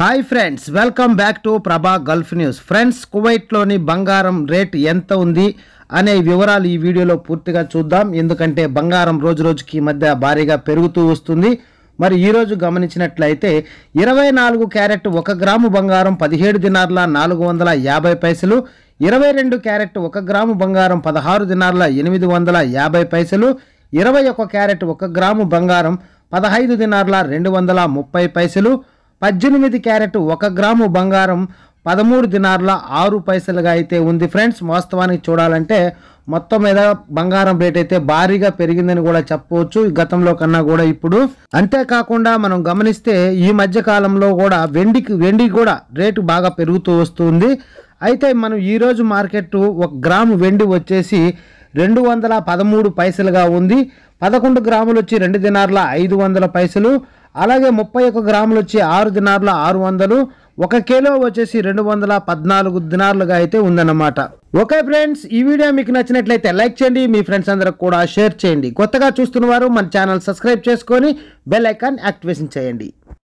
hi friends welcome back to Prabha gulf news friends కువైట్లోని బంగారం rate ఎంత ఉంది అనే వివరాలు ఈ వీడియోలో పూర్తిగా చూద్దాం ఎందుకంటే బంగారం రోజు రోజుకి ఈ మధ్య భారీగా పెరుగుతూ వస్తుంది మరి ఈరోజు గమనించినట్లయితే ఇరవై నాలుగు క్యారెట్ ఒక గ్రాము బంగారం పదిహేడు దినార్ల నాలుగు వందల యాభై పైసలు ఇరవై రెండు క్యారెట్ ఒక గ్రాము బంగారం పదహారు దినార్ల ఎనిమిది వందల యాభై పైసలు ఇరవై ఒక క్యారెట్ ఒక గ్రాము బంగారం పదహైదు దినార్ల రెండు వందల ముప్పై పైసలు పద్దెనిమిది క్యారెట్ ఒక గ్రాము బంగారం పదమూడు దినార్ల ఆరు పైసలుగా అయితే ఉంది ఫ్రెండ్స్ వాస్తవానికి చూడాలంటే మొత్తం మీద బంగారం రేట్ అయితే భారీగా పెరిగిందని కూడా చెప్పవచ్చు గతంలో కన్నా కూడా ఇప్పుడు అంతేకాకుండా మనం గమనిస్తే ఈ మధ్య కాలంలో కూడా వెండికి వెండి కూడా రేటు బాగా పెరుగుతూ వస్తుంది అయితే మనం ఈరోజు మార్కెట్ ఒక గ్రాము వెండి వచ్చేసి రెండు వందల పదమూడు పైసలుగా ఉంది పదకొండు గ్రాములు వచ్చి రెండు దినార్ల ఐదు వందల పైసలు అలాగే ముప్పై ఒక గ్రాములు వచ్చి ఆరు దినార్ల ఆరు వందలు ఒక కిలో వచ్చేసి రెండు వందల పద్నాలుగు దినార్లుగా అయితే ఉందన్నమాట ఓకే ఫ్రెండ్స్ ఈ వీడియో మీకు నచ్చినట్లయితే లైక్ చేయండి మీ ఫ్రెండ్స్ అందరికి కూడా షేర్ చేయండి కొత్తగా చూస్తున్న వారు మన ఛానల్ సబ్స్క్రైబ్ చేసుకొని బెల్ ఐకాన్ యాక్టివేషన్ చేయండి